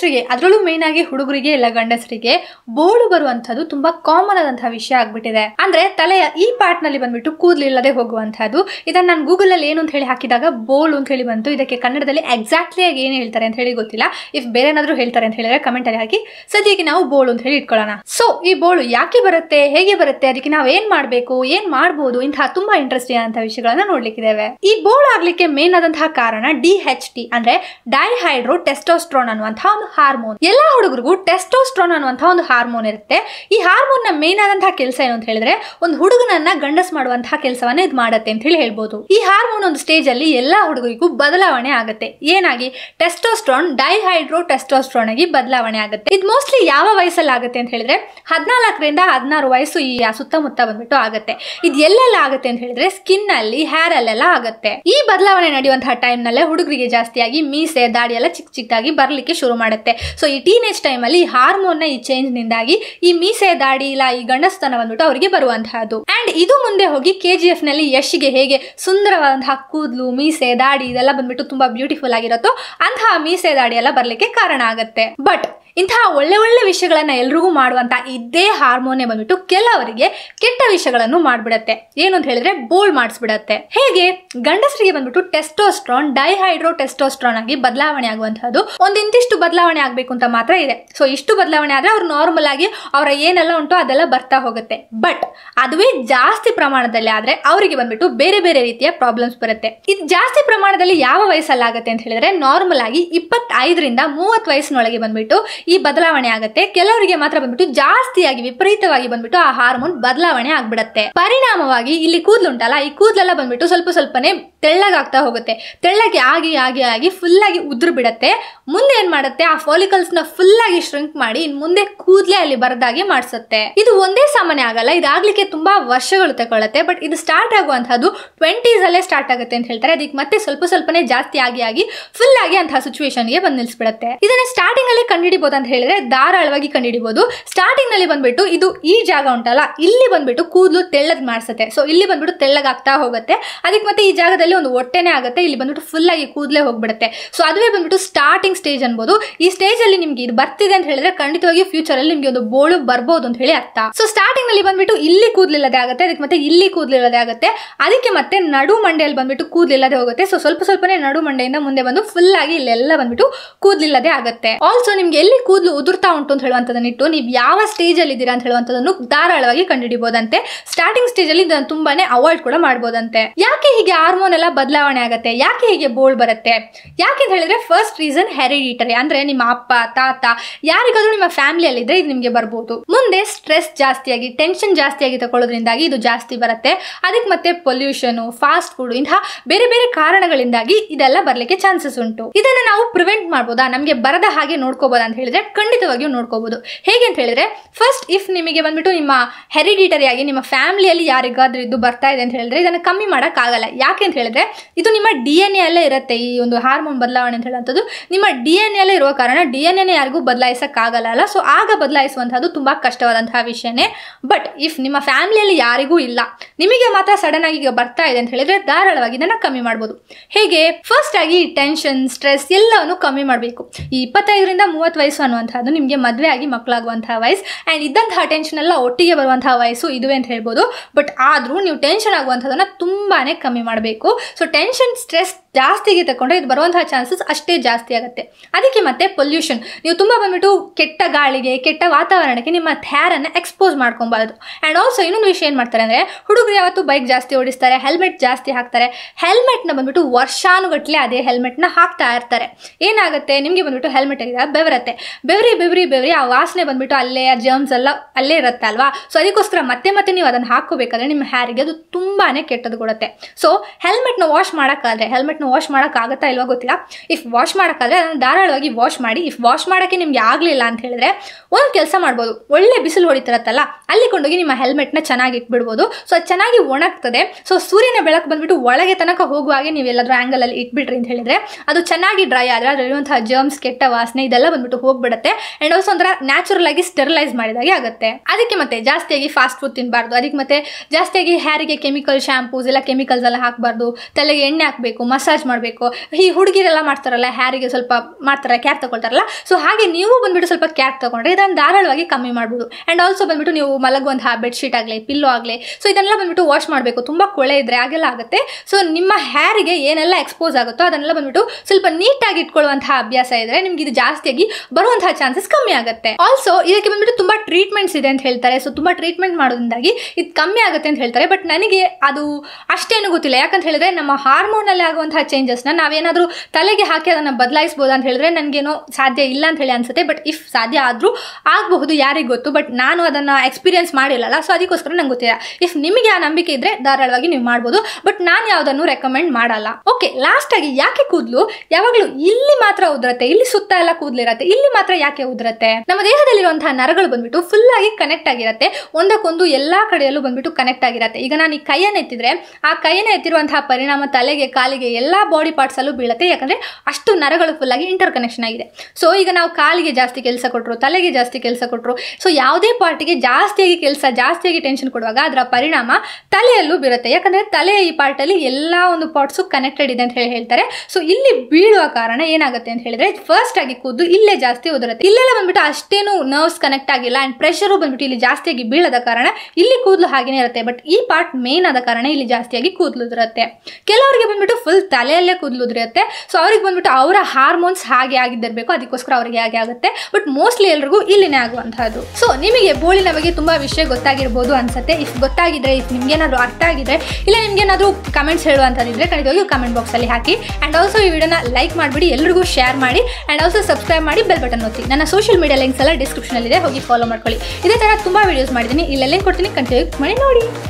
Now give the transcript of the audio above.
ಮನುಷ್ಯರಿಗೆ ಅದರಲ್ಲೂ ಮೇನ್ ಆಗಿ ಹುಡುಗರಿಗೆ ಇಲ್ಲ ಗಂಡಸರಿಗೆ ಬೋಳು ಬರುವಂತದ್ದು ತುಂಬಾ ಕಾಮನ್ ಆದಂತಹ ವಿಷಯ ಆಗ್ಬಿಟ್ಟಿದೆ ಅಂದ್ರೆ ತಲೆಯ ಈ ಪಾರ್ಟ್ ನಲ್ಲಿ ಬಂದ್ಬಿಟ್ಟು ಕೂದಲಿಲ್ಲದೆ ಹೋಗುವಂತಹದ್ದು ಇದನ್ನ ನಾನು ಗೂಗಲ್ ಅಲ್ಲಿ ಏನು ಅಂತ ಹೇಳಿ ಹಾಕಿದಾಗ ಬೋಳು ಅಂತ ಹೇಳಿ ಬಂತು ಇದಕ್ಕೆ ಕನ್ನಡದಲ್ಲಿ ಎಕ್ಸಾಕ್ಟ್ಲಿ ಆಗಿ ಏನು ಹೇಳ್ತಾರೆ ಅಂತ ಹೇಳಿ ಗೊತ್ತಿಲ್ಲ ಇಫ್ ಬೇರೆ ಏನಾದ್ರು ಹೇಳ್ತಾರೆ ಅಂತ ಹೇಳಿದ್ರೆ ಕಮೆಂಟ್ ಅಲ್ಲಿ ಹಾಕಿ ಸದ್ಯಕ್ಕೆ ನಾವು ಬೋಳು ಅಂತ ಹೇಳಿ ಇಟ್ಕೊಳ್ಳೋಣ ಸೊ ಈ ಬೋಳು ಯಾಕೆ ಬರುತ್ತೆ ಹೇಗೆ ಬರುತ್ತೆ ಅದಕ್ಕೆ ನಾವು ಏನ್ ಮಾಡ್ಬೇಕು ಏನ್ ಮಾಡ್ಬೋದು ಇಂತಹ ತುಂಬಾ ಇಂಟ್ರೆಸ್ಟಿಂಗ್ ಅಂತ ವಿಷಯಗಳನ್ನ ನೋಡ್ಲಿಕ್ಕಿದ್ದೇವೆ ಈ ಬೋಳು ಆಗ್ಲಿಕ್ಕೆ ಮೇನ್ ಆದಂತಹ ಕಾರಣ ಡಿ ಎಚ್ ಟಿ ಅಂದ್ರೆ ಡೈಹೈಡ್ರೋ ಟೆಸ್ಟೋಸ್ಟ್ರೋನ್ ಅನ್ನುವಂತಹ ಒಂದು ಹಾರ್ಮೋನ್ ಎಲ್ಲಾ ಹುಡುಗರಿಗೂ ಟೆಸ್ಟೋಸ್ಟ್ರೋನ್ ಅನ್ನುವಂತಹ ಒಂದು ಹಾರ್ಮೋನ್ ಇರುತ್ತೆ ಈ ಹಾರ್ಮೋನ್ ನ ಮೇನ್ ಆದಂತಹ ಕೆಲಸ ಏನು ಅಂತ ಹೇಳಿದ್ರೆ ಒಂದು ಹುಡುಗನನ್ನ ಗಂಡಸ್ ಮಾಡುವಂತಹ ಕೆಲಸವನ್ನ ಇದು ಮಾಡುತ್ತೆ ಅಂತ ಹೇಳಿ ಹೇಳ್ಬೋದು ಈ ಹಾರ್ಮೋನ್ ಒಂದು ಸ್ಟೇಜ್ ಅಲ್ಲಿ ಎಲ್ಲಾ ಹುಡುಗರಿಗೂ ಬದಲಾವಣೆ ಆಗುತ್ತೆ ಏನಾಗಿ ಟೆಸ್ಟೋಸ್ಟ್ರಾನ್ ಡೈಹೈಡ್ರೋ ಟೆಸ್ಟೋಸ್ಟ್ರಾನ್ ಆಗಿ ಬದಲಾವಣೆ ಆಗುತ್ತೆ ಇದು ಮೋಸ್ಟ್ಲಿ ಯಾವ ವಯಸ್ಸಲ್ಲಿ ಆಗುತ್ತೆ ಅಂತ ಹೇಳಿದ್ರೆ ಹದಿನಾಲ್ಕರಿಂದ ಹದಿನಾರು ವಯಸ್ಸು ಈ ಸುತ್ತಮುತ್ತ ಬಂದ್ಬಿಟ್ಟು ಆಗುತ್ತೆ ಇದು ಎಲ್ಲೆಲ್ಲ ಆಗುತ್ತೆ ಅಂತ ಹೇಳಿದ್ರೆ ಸ್ಕಿನ್ ಅಲ್ಲಿ ಹೇರ್ ಅಲ್ಲೆಲ್ಲ ಆಗುತ್ತೆ ಈ ಬದಲಾವಣೆ ನಡೆಯುವಂತಹ ಟೈಮ್ ನಲ್ಲೇ ಹುಡುಗರಿಗೆ ಜಾಸ್ತಿಯಾಗಿ ಮೀಸೆ ದಾಡಿ ಎಲ್ಲ ಚಿಕ್ಕ ಚಿಕ್ಕದಾಗಿ ಬರ್ಲಿಕ್ಕೆ ಶುರು ಮಾಡುತ್ತೆ ಸೊ ಈ ಟೀನೇಜ್ ಟೈಮ್ ಅಲ್ಲಿ ಹಾರ್ಮೋನ್ ನ ಈ ಚೇಂಜ್ ನಿಂದಾಗಿ ಈ ಮೀಸೆ ದಾಡಿ ಇಲ್ಲ ಈ ಗಂಡಸ್ತನ ಬಂದ್ಬಿಟ್ಟು ಅವರಿಗೆ ಬರುವಂತಹದ್ದು ಅಂಡ್ ಇದು ಮುಂದೆ ಹೋಗಿ ಕೆ ಜಿ ಎಫ್ ನಲ್ಲಿ ಯಶ್ಗೆ ಹೇಗೆ ಸುಂದರವಾದಂತಹ ಕೂದಲು ಮೀಸೆ ದಾಡಿ ಇದೆಲ್ಲ ಬಂದ್ಬಿಟ್ಟು ತುಂಬಾ ಬ್ಯೂಟಿಫುಲ್ ಆಗಿರುತ್ತೋ ಅಂತಹ ಮೀಸೆ ದಾಡಿ ಎಲ್ಲ ಬರ್ಲಿಕ್ಕೆ ಕಾರಣ ಆಗುತ್ತೆ ಬಟ್ ಇಂತಹ ಒಳ್ಳೆ ಒಳ್ಳೆ ವಿಷಯಗಳನ್ನ ಎಲ್ರಿಗೂ ಮಾಡುವಂತ ಇದೇ ಹಾರ್ಮೋನೆ ಬಂದ್ಬಿಟ್ಟು ಕೆಲವರಿಗೆ ಕೆಟ್ಟ ವಿಷಯಗಳನ್ನು ಮಾಡ್ಬಿಡತ್ತೆ ಏನು ಅಂತ ಹೇಳಿದ್ರೆ ಬೋಲ್ಡ್ ಮಾಡಿಸ್ಬಿಡತ್ತೆ ಹೇಗೆ ಗಂಡಸರಿಗೆ ಬಂದ್ಬಿಟ್ಟು ಟೆಸ್ಟೋಸ್ಟ್ರಾನ್ ಡೈಹೈಡ್ರೋ ಟೆಸ್ಟೋಸ್ಟ್ರಾನ್ ಆಗಿ ಬದಲಾವಣೆ ಆಗುವಂತಹದ್ದು ಒಂದ್ ಇಂತಿಷ್ಟು ಬದಲಾವಣೆ ಆಗ್ಬೇಕು ಅಂತ ಮಾತ್ರ ಇದೆ ಸೊ ಇಷ್ಟು ಬದಲಾವಣೆ ಆದ್ರೆ ಅವ್ರು ನಾರ್ಮಲ್ ಆಗಿ ಅವರ ಏನೆಲ್ಲ ಉಂಟು ಅದೆಲ್ಲ ಬರ್ತಾ ಹೋಗುತ್ತೆ ಬಟ್ ಅದುವೇ ಜಾಸ್ತಿ ಪ್ರಮಾಣದಲ್ಲಿ ಆದ್ರೆ ಅವರಿಗೆ ಬಂದ್ಬಿಟ್ಟು ಬೇರೆ ಬೇರೆ ರೀತಿಯ ಪ್ರಾಬ್ಲಮ್ಸ್ ಬರುತ್ತೆ ಇದು ಜಾಸ್ತಿ ಪ್ರಮಾಣದಲ್ಲಿ ಯಾವ ವಯಸ್ಸಲ್ಲಿ ಆಗುತ್ತೆ ಅಂತ ಹೇಳಿದ್ರೆ ನಾರ್ಮಲ್ ಆಗಿ ಇಪ್ಪತ್ತೈದರಿಂದ ಮೂವತ್ತು ವಯಸ್ಸಿನೊಳಗೆ ಬಂದ್ಬಿಟ್ಟು ಈ ಬದಲಾವಣೆ ಆಗುತ್ತೆ ಕೆಲವರಿಗೆ ಮಾತ್ರ ಬಂದ್ಬಿಟ್ಟು ಜಾಸ್ತಿಯಾಗಿ ವಿಪರೀತವಾಗಿ ಬಂದ್ಬಿಟ್ಟು ಆ ಹಾರ್ಮೋನ್ ಬದಲಾವಣೆ ಆಗ್ಬಿಡತ್ತೆ ಪರಿಣಾಮವಾಗಿ ಇಲ್ಲಿ ಕೂದಲುಂಟಲ್ಲ ಈ ಕೂದಲೆಲ್ಲ ಬಂದ್ಬಿಟ್ಟು ಸ್ವಲ್ಪ ಸ್ವಲ್ಪನೇ ತೆಳ್ಳಗಾಗ್ತಾ ಹೋಗುತ್ತೆ ತೆಳ್ಳಗೆ ಆಗಿ ಆಗಿ ಆಗಿ ಫುಲ್ ಆಗಿ ಉದುರು ಬಿಡತ್ತೆ ಮುಂದೆ ಏನ್ ಮಾಡುತ್ತೆ ಆ ಫಾಲಿಕಲ್ಸ್ ನ ಫುಲ್ ಆಗಿ ಶ್ರಿಂಕ್ ಮಾಡಿ ಇನ್ ಮುಂದೆ ಕೂದಲೇ ಅಲ್ಲಿ ಬರದಾಗಿ ಮಾಡಿಸುತ್ತೆ ಇದು ಒಂದೇ ಸಾಮಾನ್ಯ ಆಗಲ್ಲ ಇದಾಗ್ಲಿಕ್ಕೆ ತುಂಬಾ ವರ್ಷಗಳು ತಗೊಳ್ಳತ್ತೆ ಬಟ್ ಇದು ಸ್ಟಾರ್ಟ್ ಆಗುವಂತಹದ್ದು ಟ್ವೆಂಟೀಸ್ ಅಲ್ಲೇ ಸ್ಟಾರ್ಟ್ ಆಗುತ್ತೆ ಅಂತ ಹೇಳ್ತಾರೆ ಅದಕ್ಕೆ ಮತ್ತೆ ಸ್ವಲ್ಪ ಸ್ವಲ್ಪನೇ ಜಾಸ್ತಿ ಆಗಿ ಆಗಿ ಫುಲ್ ಆಗಿ ಅಂತಹ ಸಿಚುವೇಶನ್ ಗೆ ಬಂದ್ ನಿಲ್ಸ್ಬಿಡತ್ತೆ ಇದನ್ನ ಸ್ಟಾರ್ಟಿಂಗ್ ಅಲ್ಲಿ ಕಂಡುಹಿಡಿಬಹುದು ಅಂತ ಹೇಳಿದ್ರೆ ಧಾರಾಳವಾಗಿ ಕಂಡುಹಿಡಿಬಹುದು ಸ್ಟಾರ್ಟಿಂಗ್ ನಲ್ಲಿ ಬಂದ್ಬಿಟ್ಟು ಇದು ಈ ಜಾಗ ಉಂಟಲ್ಲ ಇಲ್ಲಿ ಬಂದ್ಬಿಟ್ಟು ಕೂದಲು ತೆಳ್ಳಗ್ ಮಾಡಿಸುತ್ತೆ ಸೊ ಇಲ್ಲಿ ಬಂದ್ಬಿಟ್ಟು ತೆಳ್ಳಗಾಗ್ತಾ ಹೋಗುತ್ತೆ ಅದಕ್ಕೆ ಮತ್ತೆ ಈ ಜಾಗದಲ್ಲಿ ಒಂದು ಹೊಟ್ಟೆನೇ ಆಗುತ್ತೆ ಇಲ್ಲಿ ಬಂದ್ಬಿಟ್ಟು ಫುಲ್ ಆಗಿ ಕೂದಲೇ ಹೋಗ್ಬಿಡುತ್ತೆ ಸೊ ಅದುವೇ ಬಂದ್ಬಿಟ್ಟು ಸ್ಟಾರ್ಟಿಂಗ್ ಸ್ಟೇಜ್ ಅನ್ಬೋದು ಈ ಸ್ಟೇಜ್ ಅಲ್ಲಿ ನಿಮ್ಗೆ ಇದು ಬರ್ತಿದೆ ಅಂತ ಹೇಳಿದ್ರೆ ಖಂಡಿತವಾಗಿ ಫ್ಯೂಚರ್ ಅಲ್ಲಿ ನಿಮ್ಗೆ ಒಂದು ಬೋಳು ಬರ್ಬೋದು ಅಂತ ಹೇಳಿ ಅರ್ಥ ಸೊ ಸ್ಟಾರ್ಟಿಂಗ್ ನಲ್ಲಿ ಬಂದ್ಬಿಟ್ಟು ಇಲ್ಲಿ ಕೂದಲಿಲ್ಲದೆ ಆಗುತ್ತೆ ಅದಕ್ಕೆ ಮತ್ತೆ ಇಲ್ಲಿ ಕೂದಲಿಲ್ಲದೆ ಆಗುತ್ತೆ ಅದಕ್ಕೆ ಮತ್ತೆ ನಡು ಮಂಡೆಯಲ್ಲಿ ಬಂದ್ಬಿಟ್ಟು ಕೂದಲಿಲ್ಲದೆ ಹೋಗುತ್ತೆ ಸೊ ಸ್ವಲ್ಪ ಸ್ವಲ್ಪನೇ ನಡು ಮಂಡೆಯಿಂದ ಮುಂದೆ ಬಂದು ಫುಲ್ ಆಗಿ ಇಲ್ಲೆಲ್ಲ ಬಂದ್ಬಿಟ್ಟು ಕೂದಲಿಲ್ಲದೆ ಆಗುತ್ತೆ ಆಲ್ಸೋ ನಿಮ್ಗೆ ಎಲ್ಲಿ ಕೂದಲು ಉದುರ್ತಾ ಉಂಟು ಅಂತ ಹೇಳುವಂಥದ್ದನ್ನ ಇಟ್ಟು ನೀವು ಯಾವ ಸ್ಟೇಜ್ ಅಲ್ಲಿ ಇದ್ದೀರಾ ಅಂತ ಹೇಳುವಂಥದ್ದನ್ನು ಧಾರಾಳವಾಗಿ ಕಂಡುಹಿಡಿಬಹುದಂತೆ ಸ್ಟಾರ್ಟಿಂಗ್ ಸ್ಟೇಜ್ ಅಲ್ಲಿ ಇದನ್ನು ತುಂಬಾನೇ ಅವಾಯ್ಡ್ ಕೂಡ ಮಾಡ್ಬೋದಂತೆ ಯಾಕೆ ಹೀಗೆ ಹಾರ್ಮೋನ್ ಎಲ್ಲ ಬದಲಾವಣೆ ಆಗುತ್ತೆ ಯಾಕೆ ಹೀಗೆ ಬೋಲ್ಡ್ ಬರುತ್ತೆ ಯಾಕೆ ಅಂತ ಹೇಳಿದ್ರೆ ಫಸ್ಟ್ ರೀಸನ್ ಹೆರಿಡಿಟರಿ ಅಂದ್ರೆ ನಿಮ್ಮ ಅಪ್ಪ ತಾತ ಯಾರಿಗಾದ್ರೂ ನಿಮ್ಮ ಫ್ಯಾಮಿಲಿಯಲ್ಲಿ ಇದ್ರೆ ಇದು ನಿಮಗೆ ಬರ್ಬೋದು ಮುಂದೆ ಸ್ಟ್ರೆಸ್ ಜಾಸ್ತಿಯಾಗಿ ಟೆನ್ಷನ್ ಜಾಸ್ತಿಯಾಗಿ ತಗೊಳ್ಳೋದ್ರಿಂದಾಗಿ ಇದು ಜಾಸ್ತಿ ಬರುತ್ತೆ ಅದಕ್ಕೆ ಮತ್ತೆ ಪೊಲ್ಯೂಷನ್ ಫಾಸ್ಟ್ ಫುಡ್ ಇಂತಹ ಬೇರೆ ಬೇರೆ ಕಾರಣಗಳಿಂದಾಗಿ ಇದೆಲ್ಲ ಬರ್ಲಿಕ್ಕೆ ಚಾನ್ಸಸ್ ಉಂಟು ಇದನ್ನ ನಾವು ಪ್ರಿವೆಂಟ್ ಮಾಡ್ಬೋದಾ ನಮಗೆ ಬರದ ಹಾಗೆ ನೋಡ್ಕೋಬೋದಾ ಅಂತ ಹೇಳಿದ್ರೆ ಖಂಡಿತವಾಗಿಯೂ ನೋಡ್ಕೋಬಹುದು ಹೇಗೆ ಅಂತ ಹೇಳಿದ್ರೆ ಫಸ್ಟ್ ಇಫ್ ನಿಮಗೆ ಬಂದ್ಬಿಟ್ಟು ನಿಮ್ಮ ಹೆರಿಡಿಟರಿ ಆಗಿ ನಿಮ್ಮ ಫ್ಯಾಮಿಲಿಯಲ್ಲಿ ಯಾರಿಗಾದ್ರೂ ಇದು ಬರ್ತಾ ಇದೆ ಅಂತ ಹೇಳಿದ್ರೆ ಇದನ್ನು ಕಮ್ಮಿ ಆಗಲ್ಲ ಯಾಕೆ ಅಂತ ಹೇಳಿದ್ರೆ ಇದು ನಿಮ್ಮ ಡಿ ಎನ್ ಎ ಅಲ್ಲೇ ಇರುತ್ತೆ ಈ ಒಂದು ಹಾರ್ಮೋನ್ ಬದಲಾವಣೆ ಅಂತ ಹೇಳುವಂಥದ್ದು ನಿಮ್ಮ ಡಿ ಎನ್ ಎ ಅಲ್ಲೇ ಇರುವ ಕಾರಣ ಡಿ ಎನ್ ಎನೇ ಯಾರಿಗೂ ಬದಲಾಯಿಸಕ್ಕಾಗಲ್ಲ ಅಲ್ಲ ಸೊ ಆಗ ಬದಲಾಯಿಸುವಂತಹದ್ದು ತುಂಬಾ ಕಷ್ಟವಾದಂತಹ ವಿಷಯನೇ ಬಟ್ ಇಫ್ ನಿಮ್ಮ ಫ್ಯಾಮಿಲಿಯಲ್ಲಿ ಯಾರಿಗೂ ಇಲ್ಲ ನಿಮಗೆ ಮಾತ್ರ ಸಡನ್ ಆಗಿ ಈಗ ಬರ್ತಾ ಇದೆ ಅಂತ ಹೇಳಿದ್ರೆ ಧಾರಾಳವಾಗಿ ಇದನ್ನ ಕಮ್ಮಿ ಮಾಡ್ಬೋದು ಹೇಗೆ ಫಸ್ಟ್ ಆಗಿ ಟೆನ್ಷನ್ ಸ್ಟ್ರೆಸ್ ಎಲ್ಲವನ್ನು ಕಮ್ಮಿ ಮಾಡಬೇಕು ಈ ಇಪ್ಪತ್ತೈದರಿಂದ ಮೂವತ್ತು ವಯಸ್ಸು ಅನ್ನುವಂಥದ್ದು ನಿಮಗೆ ಮದುವೆ ಆಗಿ ಮಕ್ಕಳಾಗುವಂತಹ ವಯಸ್ಸು ಆ್ಯಂಡ್ ಇದ್ದಂತಹ ಟೆನ್ಷನ್ ಎಲ್ಲ ಒಟ್ಟಿಗೆ ಬರುವಂತಹ ವಯಸ್ಸು ಇದುವೇ ಅಂತ ಹೇಳ್ಬೋದು ಬಟ್ ಆದರೂ ನೀವು ಟೆನ್ಷನ್ ಆಗುವಂಥದ್ದನ್ನ ತುಂಬಾನೇ ಕಮ್ಮಿ ಮಾಡಬೇಕು ಸೊ ಟೆನ್ಷನ್ ಸ್ಟ್ರೆಸ್ ಜಾಸ್ತಿಗೆ ತಗೊಂಡ್ರೆ ಇದು ಬರುವಂತಹ ಚಾನ್ಸಸ್ ಅಷ್ಟೇ ಜಾಸ್ತಿ ಆಗುತ್ತೆ ಅದಕ್ಕೆ ಮತ್ತೆ ಪೊಲ್ಯೂಷನ್ ನೀವು ತುಂಬ ಬಂದ್ಬಿಟ್ಟು ಕೆಟ್ಟ ಗಾಳಿಗೆ ಕೆಟ್ಟ ವಾತಾವರಣಕ್ಕೆ ನಿಮ್ಮ ಹೇರನ್ನು ಎಕ್ಸ್ಪೋಸ್ ಮಾಡ್ಕೊಬಾರ್ದು ಆ್ಯಂಡ್ ಆಲ್ಸೋ ಇನ್ನೊಂದು ವಿಷಯ ಏನು ಮಾಡ್ತಾರೆ ಅಂದರೆ ಹುಡುಗರು ಯಾವತ್ತು ಬೈಕ್ ಜಾಸ್ತಿ ಓಡಿಸ್ತಾರೆ ಹೆಲ್ಮೆಟ್ ಜಾಸ್ತಿ ಹಾಕ್ತಾರೆ ಹೆಲ್ಮೆಟ್ನ ಬಂದ್ಬಿಟ್ಟು ವರ್ಷಾನುಗಟ್ಟಲೆ ಅದೇ ಹೆಲ್ಮೆಟ್ನ ಹಾಕ್ತಾ ಇರ್ತಾರೆ ಏನಾಗುತ್ತೆ ನಿಮಗೆ ಬಂದ್ಬಿಟ್ಟು ಹೆಲ್ಮೆಟ್ ಆಗಿದೆ ಬೆವರತ್ತೆ ಬೆವರಿ ಬೆವರಿ ಬೆವರಿ ಆ ವಾಸನೆ ಬಂದ್ಬಿಟ್ಟು ಅಲ್ಲೇ ಆ ಜರ್ಮ್ಸ್ ಎಲ್ಲ ಅಲ್ಲೇ ಇರುತ್ತೆ ಅಲ್ವಾ ಸೊ ಅದಕ್ಕೋಸ್ಕರ ಮತ್ತೆ ಮತ್ತೆ ನೀವು ಅದನ್ನು ಹಾಕೋಬೇಕಾದ್ರೆ ನಿಮ್ಮ ಹ್ಯಾರಿಗೆ ಅದು ತುಂಬಾನೇ ಕೆಟ್ಟದ್ದು ಕೊಡುತ್ತೆ ಸೊ ಹೆಲ್ಮೆಟ್ನ ವಾಶ್ ಮಾಡೋಕ್ಕಾದ್ರೆ ಹೆಲ್ಮೆಟ್ನ ವಾಶ್ ಮಾಡೋಕ್ಕಾಗತ್ತಾ ಇಲ್ವಾ ಗೊತ್ತಿಲ್ಲ ಇಫ್ ವಾಶ್ ಮಾಡೋಕ್ಕಾದ್ರೆ ಅದನ್ನು ಧಾರಾಳವಾಗಿ ವಾಶ್ ಮಾಡಿ ಇಫ್ ವಾಶ್ ಮಾಡೋಕ್ಕೆ ನಿಮ್ಗೆ ಆಗಲಿಲ್ಲ ಅಂತ ಹೇಳಿದ್ರೆ ಒಂದು ಕೆಲಸ ಮಾಡ್ಬೋದು ಒಳ್ಳೆ ಬಿಸಿಲು ಹೊಡಿತಿರತ್ತಲ್ಲ ಅಲ್ಲಿ ಕೊಂಡೋಗಿ ನಿಮ್ಮ ಹೆಲ್ಮೆಟ್ನ ಚೆನ್ನಾಗಿ ಇಟ್ಬಿಡ್ಬೋದು ಸೊ ಅದು ಚೆನ್ನಾಗಿ ಒಣಗ್ತದೆ ಸೊ ಸೂರ್ಯನ ಬೆಳಕು ಬಂದ್ಬಿಟ್ಟು ಒಳಗೆ ತನಕ ಹೋಗುವಾಗೆ ನೀವು ಎಲ್ಲಾದ್ರೂ ಆ್ಯಂಗಲಲ್ಲಿ ಇಟ್ಬಿಟ್ರಿ ಅಂತ ಹೇಳಿದ್ರೆ ಅದು ಚೆನ್ನಾಗಿ ಡ್ರೈ ಆದರೆ ಅದರಲ್ಲಿರುವಂತಹ ಜರ್ಮ್ಸ್ ಕೆಟ್ಟ ವಾಸನೆ ಇದೆಲ್ಲ ಬಂದ್ಬಿಟ್ಟು ಹೋಗ್ಬಿಡುತ್ತೆ ಆ್ಯಂಡ್ ಆಲ್ಸೋ ಒಂಥರ ನ್ಯಾಚುರಲ್ ಆಗಿ ಸ್ಟೆರಿಲೈಸ್ ಮಾಡಿದಾಗೆ ಆಗುತ್ತೆ ಅದಕ್ಕೆ ಮತ್ತೆ ಜಾಸ್ತಿಯಾಗಿ ಫಾಸ್ಟ್ ಫುಡ್ ತಿನ್ನಬಾರ್ದು ಅದಕ್ಕೆ ಮತ್ತೆ ಜಾಸ್ತಿಯಾಗಿ ಹ್ಯಾರಿಗೆ ಕೆಮಿಕಲ್ ಶಾಂಪೂಸ್ ಎಲ್ಲ ಕೆಮಿಕಲ್ಸ್ ಎಲ್ಲ ಹಾಕಬಾರ್ದು ತಲೆಗೆ ಎಣ್ಣೆ ಹಾಕಬೇಕು ಮಸಾಜ್ ಮಾಡಬೇಕು ಈ ಹುಡುಗಿರೆಲ್ಲ ಮಾಡ್ತಾರಲ್ಲ ಹ್ಯಾರಿಗೆ ಸ್ವಲ್ಪ ಮಾಡ್ತಾರೆ ಕ್ಯಾರ್ ತಗೊಳ್ತಾರಲ್ಲ ಸೊ ಹಾಗೆ ನೀವು ಬಂದ್ಬಿಟ್ಟು ಸ್ವಲ್ಪ ಕ್ಯಾರ್ ತಗೊಂಡ್ರೆ ಇದನ್ನು ಧಾರಾಳವಾಗಿ ಕಮ್ಮಿ ಮಾಡ್ಬೋದು ಆ್ಯಂಡ್ ಆಲ್ಸೋ ಬಂದ್ಬಿಟ್ಟು ನೀವು ಮಲಗುವಂತಹ ಬೆಡ್ಶೀಟ್ ಆಗಲಿ ಪಿಲ್ಲೋ ಆಗಲಿ ಸೊ ಇದನ್ನೆಲ್ಲ ಬಂದ್ಬಿಟ್ಟು ವಾಶ್ ಮಾಡಬೇಕು ತುಂಬ ಕೊಳೆ ಇದ್ರೆ ಹಾಗೆಲ್ಲ ಆಗುತ್ತೆ ಸೊ ನಿಮ್ಮ ಹ್ಯಾರಿಗೆ ಏನೆಲ್ಲ ಎಕ್ಸ್ಪೋಸ್ ಆಗುತ್ತೋ ಅದನ್ನೆಲ್ಲ ಬಂದ್ಬಿಟ್ಟು ಸ್ವಲ್ಪ ನೀಟಾಗಿ ಇಟ್ಕೊಳ್ಳುವಂತಹ ಅಭ್ಯಾಸ ಇದ್ರೆ ನಿಮ್ಗೆ ಇದು ಜಾಸ್ತಿಯಾಗಿ ಬರುವಂತಹ ಚಾನ್ಸಸ್ ಕಮ್ಮಿ ಆಗುತ್ತೆ ಆಲ್ಸೋ ಇದಕ್ಕೆ ಬಂದ್ಬಿಟ್ಟು ತುಂಬಾ ಟ್ರೀಟ್ಮೆಂಟ್ಸ್ ಇದೆ ಅಂತ ಹೇಳ್ತಾರೆ ಸೊ ತುಂಬಾ ಟ್ರೀಟ್ಮೆಂಟ್ ಮಾಡೋದ್ರಿಂದಾಗಿ ಇದು ಕಮ್ಮಿ ಆಗುತ್ತೆ ಅಂತ ಹೇಳ್ತಾರೆ ಬಟ್ ನನಗೆ ಅದು ಅಷ್ಟೇನು ಗೊತ್ತಿಲ್ಲ ಯಾಕಂತ ಹೇಳಿದ್ರೆ ನಮ್ಮ ಹಾರ್ಮೋನಲ್ಲಿ ಆಗುವಂತಹ ಚೇಂಜಸ್ನ ನಾವೇನಾದರೂ ತಲೆಗೆ ಹಾಕಿ ಅದನ್ನು ಬದಲಾಯಿಸ್ಬೋದು ಅಂತ ಹೇಳಿದ್ರೆ ನನಗೇನೋ ಸಾಧ್ಯ ಇಲ್ಲ ಅಂತ ಹೇಳಿ ಅನ್ಸುತ್ತೆ ಬಟ್ ಇಫ್ ಸಾಧ್ಯ ಆದರೂ ಆಗಬಹುದು ಯಾರಿಗೆ ಗೊತ್ತು ಬಟ್ ನಾನು ಅದನ್ನು ಎಕ್ಸ್ಪೀರಿಯನ್ಸ್ ಮಾಡಿಲ್ಲಲ್ಲ ಸೊ ಅದಕ್ಕೋಸ್ಕರ ನಂಗೆ ಗೊತ್ತಿಲ್ಲ ಇಫ್ ನಿಮಗೆ ಆ ನಂಬಿಕೆ ಇದ್ರೆ ಧಾರಾಳವಾಗಿ ನೀವು ಮಾಡ್ಬೋದು ಬಟ್ ನಾನು ಯಾವುದನ್ನು ರೆಕಮೆಂಡ್ ಮಾಡಲ್ಲ ಓಕೆ ಲಾಸ್ಟ್ ಆಗಿ ಯಾಕೆ ಕೂದಲು ಯಾವಾಗಲೂ ಇಲ್ಲಿ ಮಾತ್ರ ಉದುರತ್ತೆ ಇಲ್ಲಿ ಸುತ್ತ ಎಲ್ಲ ಕೂದಲಿರತ್ತೆ ಇಲ್ಲಿ ಮಾತ್ರ ಯಾಕೆ ಉದುರತ್ತೆ ನಮ್ಮ ದೇಹದಲ್ಲಿರುವಂತಹ ನರಗಳು ಬಂದ್ಬಿಟ್ಟು ಫುಲ್ ಆಗಿ ಕನೆಕ್ಟ್ ಆಗಿರತ್ತೆ ಒಂದಕ್ಕೊಂದು ಎಲ್ಲಾ ಕಡೆಯಲ್ಲೂ ಬಂದ್ಬಿಟ್ಟು ಕನೆಕ್ಟ್ ಆಗಿರತ್ತೆ ಈಗ ನಾನು ಈ ಕೈಯನ್ನು ಎತ್ತಿದ್ರೆ ಆ ಕೈಯನ್ನು ಎತ್ತಿರುವಂತಹ ಪರಿಣಾಮ ತಲೆಗೆ ಕಾಲಿಗೆ ಎಲ್ಲಾ ಬಾಡಿ ಪಾರ್ಟ್ಸ್ ಅಲ್ಲೂ ಬೀಳುತ್ತೆ ಯಾಕಂದ್ರೆ ಅಷ್ಟು ನರಗಳು ಫುಲ್ ಆಗಿ ಇಂಟರ್ ಕನೆಕ್ಷನ್ ಆಗಿದೆ ಸೊ ಈಗ ನಾವು ಕಾಲಿಗೆ ಜಾಸ್ತಿ ಕೆಲಸ ಕೊಟ್ಟರು ತಲೆಗೆ ಜಾಸ್ತಿ ಕೆಲಸ ಕೊಟ್ಟರು ಸೊ ಯಾವುದೇ ಪಾರ್ಟಿಗೆ ಜಾಸ್ತಿಯಾಗಿ ಕೆಲಸ ಜಾಸ್ತಿಯಾಗಿ ಟೆನ್ಷನ್ ಕೊಡುವಾಗ ಅದರ ಪರಿಣಾಮ ತಲೆಯಲ್ಲೂ ಬೀರುತ್ತೆ ಯಾಕಂದ್ರೆ ತಲೆಯ ಈ ಪಾರ್ಟಲ್ಲಿ ಎಲ್ಲ ಒಂದು ಪಾರ್ಟ್ಸು ಕನೆಕ್ಟೆಡ್ ಇದೆ ಅಂತ ಹೇಳಿ ಹೇಳ್ತಾರೆ ಸೊ ಇಲ್ಲಿ ಬೀಳುವ ಕಾರಣ ಏನಾಗುತ್ತೆ ಅಂತ ಹೇಳಿದ್ರೆ ಫಸ್ಟ್ ಆಗಿ ಕೂದಲು ಇಲ್ಲೇ ಜಾಸ್ತಿ ಉದುರುತ್ತೆ ಇಲ್ಲೆಲ್ಲ ಬಂದ್ಬಿಟ್ಟು ಅಷ್ಟೇನು ನರ್ವ್ಸ್ ಕನೆಕ್ಟ್ ಆಗಿಲ್ಲ ಅಂಡ್ ಪ್ರೆಷರು ಬಂದ್ಬಿಟ್ಟು ಇಲ್ಲಿ ಜಾಸ್ತಿಯಾಗಿ ಬೀಳದ ಕಾರಣ ಇಲ್ಲಿ ಕೂದಲು ಹಾಗೇನೆ ಇರುತ್ತೆ ಬಟ್ ಈ ಪಾರ್ಟ್ ಮೇನ್ ಆದ ಕಾರಣ ಇಲ್ಲಿ ಜಾಸ್ತಿಯಾಗಿ ಕೂದಲು ಉದುರುತ್ತೆ ಕೆಲವರಿಗೆ ಬಂದ್ಬಿಟ್ಟು ಫುಲ್ ತಲೆಯಲ್ಲೇ ಕೂದಲು ಉದುರುತ್ತೆ ಸೊ ಅವ್ರಿಗೆ ಬಂದ್ಬಿಟ್ಟು ಅವರ ಹಾರ್ಮೋನ್ಸ್ ಹಾಗೆ ಆಗಿದ್ದಿರಬೇಕು ಅದಕ್ಕೋಸ್ಕರ ಅವರಿಗೆ ಹಾಗೆ ಆಗುತ್ತೆ ಬಟ್ ಮೋಸ್ಟ್ಲಿ ಎಲ್ರಿಗೂ ಇಲ್ಲಿನೇ ಆಗುವಂತಹದ್ದು ಸೊ ನಿಮಗೆ ಬೋಳಿನ ಬಗ್ಗೆ ತುಂಬಾ ವಿಷಯ ಗೊತ್ತಾಗಿರ್ಬೋದು ಅನ್ಸುತ್ತೆ ಇಫ್ ಗೊತ್ತಾಗಿದ್ರೆ ಇಫ್ ನಿಮ್ಗೇನಾದ್ರು ಅರ್ಥ ಆಗಿದ್ರೆ ಇಲ್ಲ ನಿಮ್ಗೇನಾದ್ರೂ ಕಮೆಂಟ್ಸ್ ಹೇಳುವಂಥದ್ದಿದ್ರೆ ಖಂಡಿತವಾಗಿ ಕಮೆಂಟ್ ಬಾಕ್ಸ್ ಅಲ್ಲಿ ಹಾಕಿ ಅಂಡ್ ಆಲ್ಸೋ ಈ ವಿಡಿಯೋನ ಲೈಕ್ ಮಾಡಿಬಿಡಿ ಎಲ್ರಿಗೂ ಶೇರ್ ಮಾಡಿ ಅಂಡ್ ಆಲ್ಸೋ ಸಬ್ಸ್ಕ್ರೈಬ್ ಮಾಡಿ ಬೆಲ್ ಬಟನ್ ಒತ್ತಿ ನನ್ನ ಸೋಷಿಯಲ್ ಮೀಡಿಯಾ ಲಿಂಕ್ಸ್ ಎಲ್ಲ ಡಿಸ್ಕ್ರಿಪ್ಷನ್ ಇದೆ ಹೋಗಿ ಫಾಲೋ ಮಾಡ್ಕೊಳ್ಳಿ ಇದೇ ತರ ತುಂಬಾ ವಿಡಿಯೋಸ್ ಮಾಡಿದ್ದೀನಿ ಇಲ್ಲೆಲ್ಲ ಕೊಡ್ತೀನಿ ಕಂಟಿನ್ಯೂ ಮಾಡಿ ನೋಡಿ